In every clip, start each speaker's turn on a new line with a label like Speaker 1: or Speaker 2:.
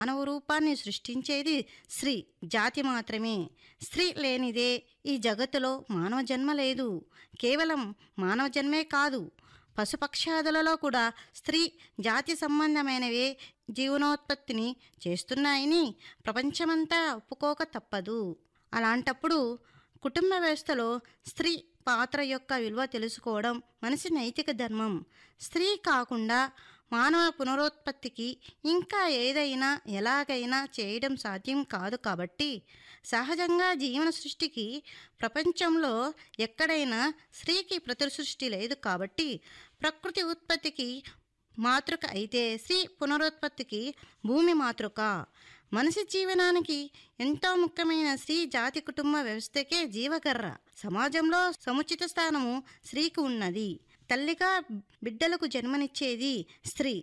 Speaker 1: మానవ రూపాన్ని సృష్టించేది స్త్రీ జాతి మాత్రమే స్త్రీ లేనిదే ఈ జగత్తులో మానవ జన్మ లేదు కేవలం మానవ జన్మే కాదు పశుపక్షాదులలో కూడా స్త్రీ జాతి సంబంధమైనవే జీవనోత్పత్తిని చేస్తున్నాయని ప్రపంచమంతా ఒప్పుకోక తప్పదు అలాంటప్పుడు కుటుంబ వ్యవస్థలో స్త్రీ పాత్ర యొక్క విలువ తెలుసుకోవడం మనిషి నైతిక ధర్మం స్త్రీ కాకుండా మానవ పునరుత్పత్తికి ఇంకా ఏదైనా ఎలాగైనా చేయడం సాధ్యం కాదు కాబట్టి సహజంగా జీవన సృష్టికి ప్రపంచంలో ఎక్కడైనా స్త్రీకి ప్రతి సృష్టి లేదు కాబట్టి ప్రకృతి ఉత్పత్తికి మాతృక అయితే స్త్రీ పునరుత్పత్తికి భూమి మాతృక మనిషి జీవనానికి ఎంతో ముఖ్యమైన స్త్రీ జాతి కుటుంబ వ్యవస్థకే జీవకర్ర సమాజంలో సముచిత స్థానము స్త్రీకి ఉన్నది తల్లిగా బిడ్డలకు జన్మనిచ్చేది స్త్రీ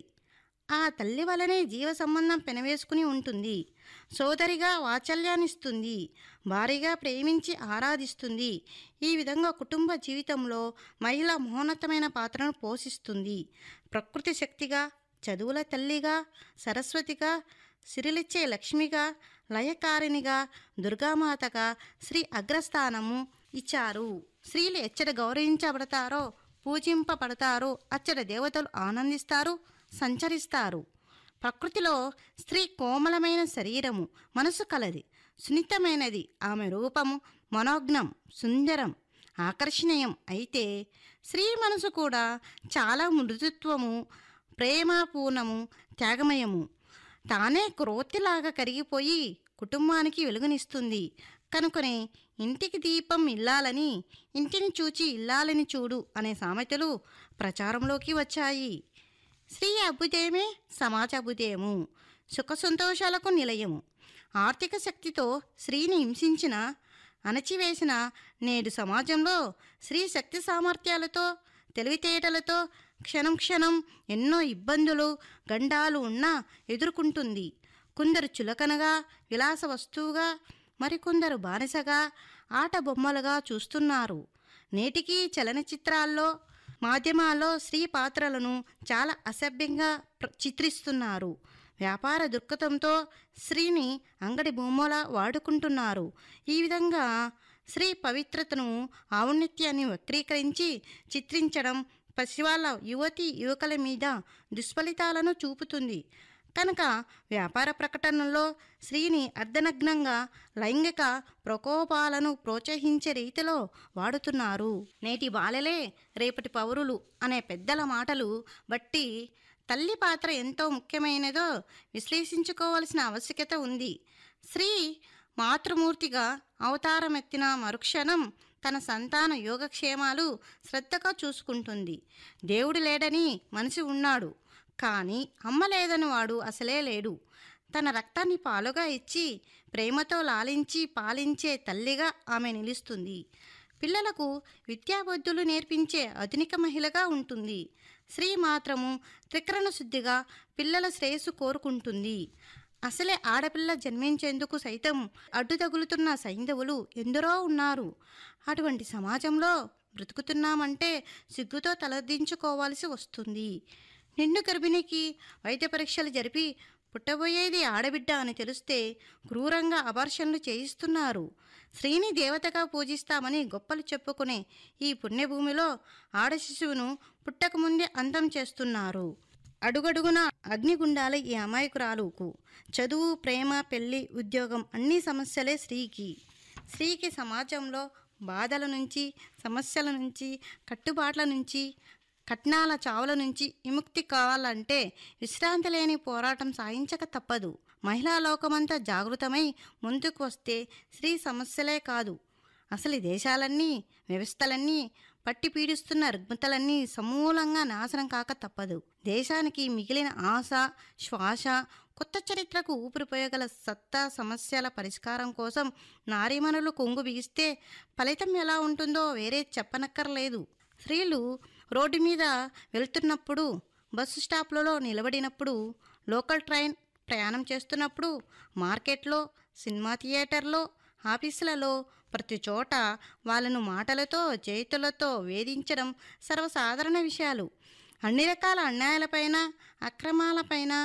Speaker 1: ఆ తల్లి వలనే జీవ సంబంధం పెనవేసుకుని ఉంటుంది సోదరిగా వాత్సల్యాన్నిస్తుంది భారీగా ప్రేమించి ఆరాధిస్తుంది ఈ విధంగా కుటుంబ జీవితంలో మహిళ మహోన్నతమైన పాత్రను పోషిస్తుంది ప్రకృతి శక్తిగా చదువుల తల్లిగా సరస్వతిగా సిరిలిచ్చే లక్ష్మిగా లయకారినిగా దుర్గామాతగా శ్రీ అగ్రస్థానము ఇచ్చారు స్త్రీలు ఎచ్చట గౌరవించబడతారో పూజింపబడతారో అచ్చట దేవతలు ఆనందిస్తారు సంచరిస్తారు ప్రకృతిలో స్త్రీ కోమలమైన శరీరము మనసు కలది సున్నితమైనది ఆమె రూపము మనోజ్ఞం సుందరం ఆకర్షణీయం అయితే స్త్రీ మనసు కూడా చాలా మృదుత్వము ప్రేమపూర్ణము త్యాగమయము తానే క్రోతిలాగా కరిగిపోయి కుటుంబానికి వెలుగునిస్తుంది కనుకనే ఇంటికి దీపం ఇల్లాలని ఇంటిని చూచి ఇల్లాలని చూడు అనే సామెతలు ప్రచారంలోకి వచ్చాయి స్త్రీ అభ్యుదయమే సమాజ అభ్యుదయము సుఖ సంతోషాలకు నిలయము ఆర్థిక శక్తితో స్త్రీని హింసించిన అణచివేసిన నేడు సమాజంలో స్త్రీ శక్తి సామర్థ్యాలతో తెలివితేటలతో క్షణం క్షణం ఎన్నో ఇబ్బందులు గండాలు ఉన్నా ఎదుర్కొంటుంది కొందరు చులకనగా విలాస వస్తువుగా మరికొందరు బానిసగా ఆట బొమ్మలుగా చూస్తున్నారు నేటికి చలనచిత్రాల్లో మాధ్యమాల్లో స్త్రీ పాత్రలను చాలా అసభ్యంగా ప్ర- చిత్రిస్తున్నారు వ్యాపార దుర్గతంతో స్త్రీని అంగడి బొమ్మలా వాడుకుంటున్నారు ఈ విధంగా స్త్రీ పవిత్రతను ఔన్నత్యాన్ని వక్రీకరించి చిత్రించడం పసివాళ్ళ యువతి యువకుల మీద దుష్ఫలితాలను చూపుతుంది కనుక వ్యాపార ప్రకటనలో స్త్రీని అర్ధనగ్నంగా లైంగిక ప్రకోపాలను ప్రోత్సహించే రీతిలో వాడుతున్నారు నేటి బాలలే రేపటి పౌరులు అనే పెద్దల మాటలు బట్టి తల్లి పాత్ర ఎంతో ముఖ్యమైనదో విశ్లేషించుకోవాల్సిన ఆవశ్యకత ఉంది స్త్రీ మాతృమూర్తిగా అవతారమెత్తిన మరుక్షణం తన సంతాన యోగక్షేమాలు శ్రద్ధగా చూసుకుంటుంది దేవుడు లేడని మనిషి ఉన్నాడు కానీ అమ్మ లేదని వాడు అసలే లేడు తన రక్తాన్ని పాలుగా ఇచ్చి ప్రేమతో లాలించి పాలించే తల్లిగా ఆమె నిలుస్తుంది పిల్లలకు విద్యాబుద్ధులు నేర్పించే ఆధునిక మహిళగా ఉంటుంది స్త్రీ మాత్రము త్రికరణ శుద్ధిగా పిల్లల శ్రేయస్సు కోరుకుంటుంది అసలే ఆడపిల్ల జన్మించేందుకు సైతం అడ్డు తగులుతున్న సైంధవులు ఎందరో ఉన్నారు అటువంటి సమాజంలో బ్రతుకుతున్నామంటే సిగ్గుతో తలదించుకోవాల్సి వస్తుంది నిండు గర్భిణికి వైద్య పరీక్షలు జరిపి పుట్టబోయేది ఆడబిడ్డ అని తెలిస్తే క్రూరంగా అబార్షన్లు చేయిస్తున్నారు స్త్రీని దేవతగా పూజిస్తామని గొప్పలు చెప్పుకునే ఈ పుణ్యభూమిలో ఆడ శిశువును పుట్టకముందే అంతం చేస్తున్నారు అడుగడుగున అగ్నిగుండాల ఈ అమాయకురాలుకు చదువు ప్రేమ పెళ్లి ఉద్యోగం అన్ని సమస్యలే స్త్రీకి స్త్రీకి సమాజంలో బాధల నుంచి సమస్యల నుంచి కట్టుబాట్ల నుంచి కట్నాల చావుల నుంచి విముక్తి కావాలంటే విశ్రాంతి లేని పోరాటం సాగించక తప్పదు మహిళా లోకమంతా జాగృతమై ముందుకు వస్తే స్త్రీ సమస్యలే కాదు అసలు ఈ దేశాలన్నీ వ్యవస్థలన్నీ పట్టి పీడిస్తున్న రుగ్మతలన్నీ సమూలంగా నాశనం కాక తప్పదు దేశానికి మిగిలిన ఆశ శ్వాస కొత్త చరిత్రకు ఊపిరిపోయగల సత్తా సమస్యల పరిష్కారం కోసం నారీమణులు కొంగు బిగిస్తే ఫలితం ఎలా ఉంటుందో వేరే చెప్పనక్కర్లేదు స్త్రీలు రోడ్డు మీద వెళ్తున్నప్పుడు బస్సు స్టాప్లలో నిలబడినప్పుడు లోకల్ ట్రైన్ ప్రయాణం చేస్తున్నప్పుడు మార్కెట్లో సినిమా థియేటర్లో ఆఫీసులలో ప్రతి చోట వాళ్ళను మాటలతో చేతులతో వేధించడం సర్వసాధారణ విషయాలు అన్ని రకాల అన్యాయాలపైన అక్రమాలపైన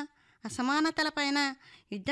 Speaker 1: అసమానతలపైన యుద్ధం